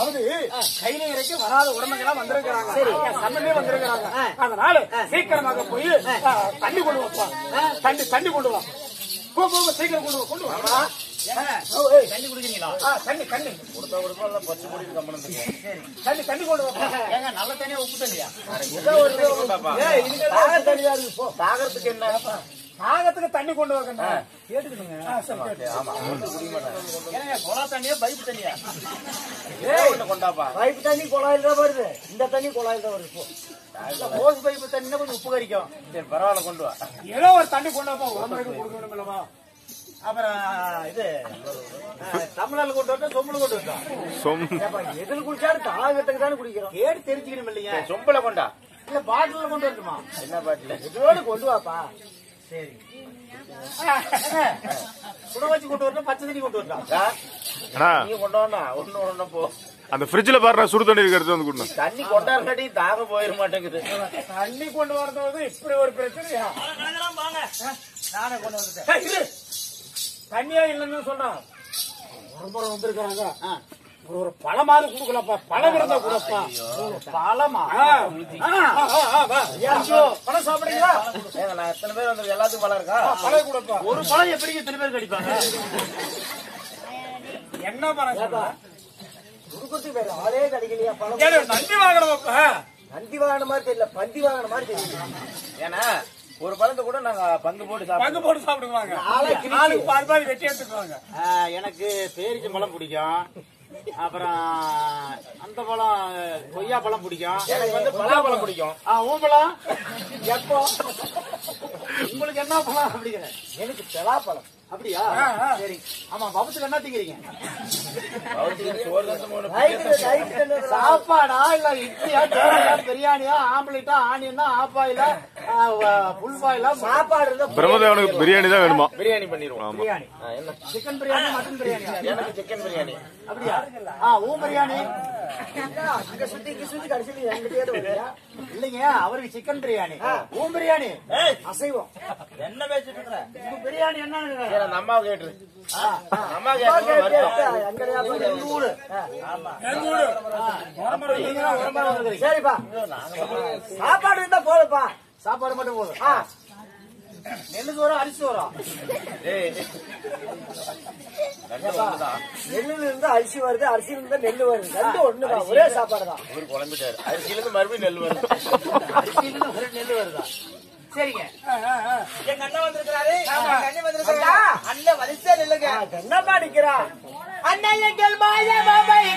அதாவது கையில இறக்கி வராத உடம்புக்கெல்லாம் வந்திருக்கிறாங்க என் சன்னமே வந்திருக்கிறாங்க அதனால சீக்கிரமாக போய் ஆ, தண்ணி கொண்டு வாப்பா தண்ணி தண்ணி கொண்டு வா போ போ போ, சீக்கிரம் கொண்டு வா கொண்டு வா ஓ, ஏய். தண்ணி குடிக்கிறீங்களா ஆ, தண்ணி தண்ணி கொடுத்தா கொடுப்பா இல்ல பத்து குடிக்கு கம்பளம் தண்ணி தண்ணி கொண்டு வா ஏங்க நல்ல தண்ணியா உப்பு தண்ணியா ஏய், இதுக்கு தாக தண்ணி தான் இருக்கு, போ. தாகத்துக்கு என்ன தாகத்துக்கு தண்ணி கொண்டு வாங்க கேட்டுக்கணுங்க ஆ, சரி, கேட்டு. ஆமா ஒண்ணு குடிக்க மாட்டாங்க ஏங்க குழா தண்ணியா பைப் தண்ணியா ஒண்ணு கொண்டாப்பா பைப் தண்ணி குழாயில் தான் வருது இந்த தண்ணி குழாயில் தான் வருது போ. ஓஸ் பைப் தண்ணினா கொஞ்சம் உப்பு கறிக்கும் சரி பரவாயில்ல கொண்டு வா ஏதோ ஒரு தண்ணி கொண்டு வாப்பா உடம்புக்கு கொடுக்கணும் இல்லவா அப்புறம் இது தமிழ்நாடு கொண்டு வரட்டா சொம்புல கொண்டு வரட்டா சொம் ஏப்பா, எதுல குடிச்சாலும் தாகத்துக்கு தானே குடிக்கிறோம் கேட்டு தெரிஞ்சுக்கணும் இல்லையா சொம்புல கொண்டா இல்ல பாட்டில கொண்டு வரட்டுமா என்ன பாட்டில இதோட கொண்டு வாப்பா சரி சுட வச்சு கொண்டு வரணும் பச்சை தண்ணி கொண்டு வரட்டா அண்ணா நீ கொண்டு வரணும் ஒண்ணு ஒண்ணு போ அந்த ஃப்ரிட்ஜில் பாருண்ணா சுடு தண்ணி இருக்கிறது வந்து கொடுங்க தண்ணி கொண்டாடி தாகம் போயிட மாட்டேங்குது தண்ணி கொண்டு வரது வந்து இப்படி ஒரு பிரச்சனையா நானே கொண்டு வந்துட்டேன் ஏய், இரு. தண்ணியா இல்லைன்னு சொல்றான் உடம்புற வந்திருக்கிறாங்க ஒரு ஒரு பழமாவது கொடுக்கலப்பா பழம் இருந்தா கொடுப்பா பழமா ஆ, ஆ, ஆ, ஆ, வா. ஐயோ, பழம் சாப்பிடுறீங்களா ஏங்க நான் எத்தனை பேர் வந்து எல்லாத்துக்கும் பழம் இருக்கா பழம் கொடுப்பா ஒரு பழம் எப்படி எத்தனை பேர் கடிப்பாங்க என்ன பழம் சொல்ற? குடுக்கறதுக்கு வேற ஆளே கிடைக்கலையா பழம் ஏடா, நன்றி வாங்கணுமாப்பா நந்தி வாங்கின மாதிரி தெரியல பந்தி வாங்கின மாதிரி தெரியல ஏன்னா ஒரு பழத்தை கூட நாங்க பங்கு போட்டு பங்கு சாப்பிடுவோம் போட்டு சாப்பிடுவாங்க நாளைக்கு நாளைக்கு பாதி பாதி வெட்டி எடுத்துக்குவாங்க எனக்கு பேரிச்சம் பழம் பிடிக்கும் அப்புறம் அந்த பழம் கொய்யா பழம் பிடிக்கும் எனக்கு வந்து பலாப்பழம் பிடிக்கும் ஊம்பழம் எப்போ உங்களுக்கு என்ன பழம் அப்படிங்கிறேன் எனக்கு பலாப்பழம் அப்படியா சரி ஆமா பபத்துக்கு என்ன திங்கிறீங்க நைட்டு நைட்டு என்ன சாப்பாடா இல்ல இட்லியா தோசையா பிரியாணியா ஆம்லெட்டா ஆனியனா ஆப்பாயிலா புல் பாயிலா சாப்பாடு இருந்தா பிரம்மதேவனுக்கு பிரியாணி தான் வேணுமா பிரியாணி பண்ணிடுவோம் ஆமா பிரியாணி என்ன சிக்கன் பிரியாணி மட்டன் பிரியாணி எனக்கு சிக்கன் பிரியாணி அப்படியா ஆ ஊ பிரியாணி அங்க சுத்தி இங்க சுத்தி கடைசியில் எங்க தேடு வருவியா இல்லைங்க அவருக்கு சிக்கன் பிரியாணி ஊ பிரியாணி அசைவம் என்ன பேசிட்டு இருக்க உங்க பிரியாணி என்ன நம்ம அம்மா கேட்டு அம்மா கேட்டு எங்கடையா போய் எங்க ஊரு எங்க ஊரு நீங்க தான் உடம்பா வந்துருக்கீங்க சரிப்பா சாப்பாடு இருந்தா போதுப்பா சாப்பாடு மட்டும் போதும் ஆ, நெல்லு சோறும் அரிசி சோறும் நெல்லுல இருந்து அரிசி வருது அரிசியில இருந்து நெல்லு வருது ரெண்டு ஒண்ணுதான் ஒரே சாப்பாடு தான் இவர் குழம்பிட்டாரு அரிசியிலிருந்து மறுபடியும் நெல் வருது அரிசியிலிருந்து ஒரு நெல் வருதா சரிங்க எங்க அண்ணன் வந்திருக்கிறாரு எங்க அண்ணன் வந்திருக்காரு அண்ணன் வரிசை நில்லுங்க என்னப்பா நிக்கிறா அண்ணன் எங்கள் மாய பாபா